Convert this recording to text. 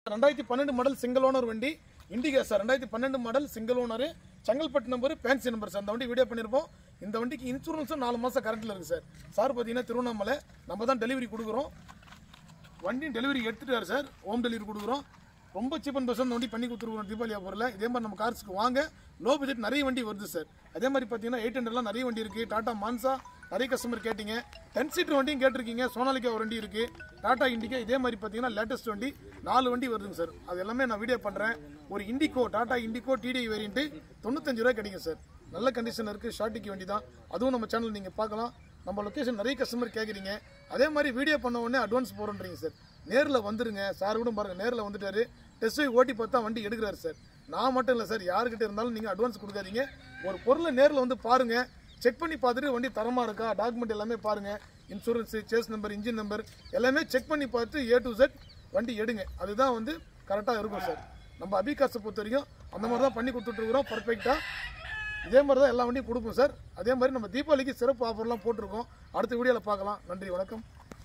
ரெண்டாயிரத்தி பன்னெண்டு model single owner வண்டி இண்டிகா சார் ரெண்டாயிரத்தி பன்னெண்டு model single owner Chengalpattu number fancy number sir அந்த வண்டி வீடியோ பண்ணியிருப்போம் இந்த வண்டிக்கு இன்சூரன்ஸும் நாலு மாதம் கரண்ட்டில் இருக்குது சார் சார் பார்த்தீங்கன்னா திருவண்ணாமலை நம்ம தான் டெலிவரி கொடுக்குறோம் வண்டியும் டெலிவரி எடுத்துட்டாரு சார் ஹோம் டெலிவரி கொடுக்குறோம் ரொம்ப சீப் அண்ட் பெஸ்ட் வண்டி பண்ணி கொடுத்துருவோம் தீபாவளி ஆஃபரில் இதே மாதிரி நம்ம கார்ஸ்க்கு வாங்க லோ பட்ஜெட் நிறைய வண்டி வருது சார் அதே மாதிரி பார்த்தீங்கன்னா எயிட் ஹண்ட்ரட்லாம் நிறைய வண்டி இருக்குது டாடா மான்சா நிறைய கஸ்டமர் கேட்டிங்க டென் சீட்டர் வண்டியும் கேட்டிருக்கீங்க சோனாலிக்கா ஒரு வண்டி இருக்குது டாடா இண்டிகா இதே மாதிரி பார்த்தீங்கன்னா லேட்டஸ்ட் வண்டி நாலு வண்டி வருதுங்க சார் அது எல்லாமே நான் வீடியோ பண்ணுறேன் ஒரு இண்டிகோ டாடா இண்டிகோ டிடி வேரியன்ட்டு தொண்ணூத்தஞ்சு ரூபாய் கிடைக்கும் சார் நல்ல கண்டிஷன் இருக்குது ஷார்ட்டிக்கு வண்டி தான் அதுவும் நம்ம சேனல் நீங்கள் பார்க்கலாம் நம்ம லொக்கேஷன் நிறைய கஸ்டமர் கேட்குறீங்க அதே மாதிரி வீடியோ பண்ண உடனே அட்வான்ஸ் போகிறோன்றீங்க சார் நேரில் வந்துருங்க சார் கூட பாருங்க நேரில் வந்துட்டாரு டெஸ்ட் ட்ரைவ் ஓட்டி பார்த்தா வண்டி எடுக்கிறாரு சார் நான் மட்டும் இல்லை சார் யாருக்கிட்ட இருந்தாலும் நீங்கள் அட்வான்ஸ் கொடுக்காதீங்க ஒரு பொருளை நேரில் வந்து பாருங்க செக் பண்ணி பார்த்துட்டு வண்டி தரமாக இருக்கா டாக்குமெண்ட் எல்லாமே பாருங்க insurance chassis number engine number எல்லாமே செக் பண்ணி பார்த்து ஏ டு Z வண்டி எடுங்க அதுதான் வந்து கரெக்டாக இருக்கும் சார் நம்ம அபிகாசை பொறுத்த வரைக்கும் அந்த மாதிரி தான் பண்ணி கொடுத்துட்ருக்குறோம் பர்ஃபெக்டாக இதே மாதிரி தான் எல்லா வண்டியும் கொடுப்போம் சார் அதே மாதிரி நம்ம தீபாவளிக்கு சிறப்பு ஆஃபர்லாம் போட்டிருக்கோம் அடுத்த வீடியோவில் பார்க்கலாம் நன்றி வணக்கம்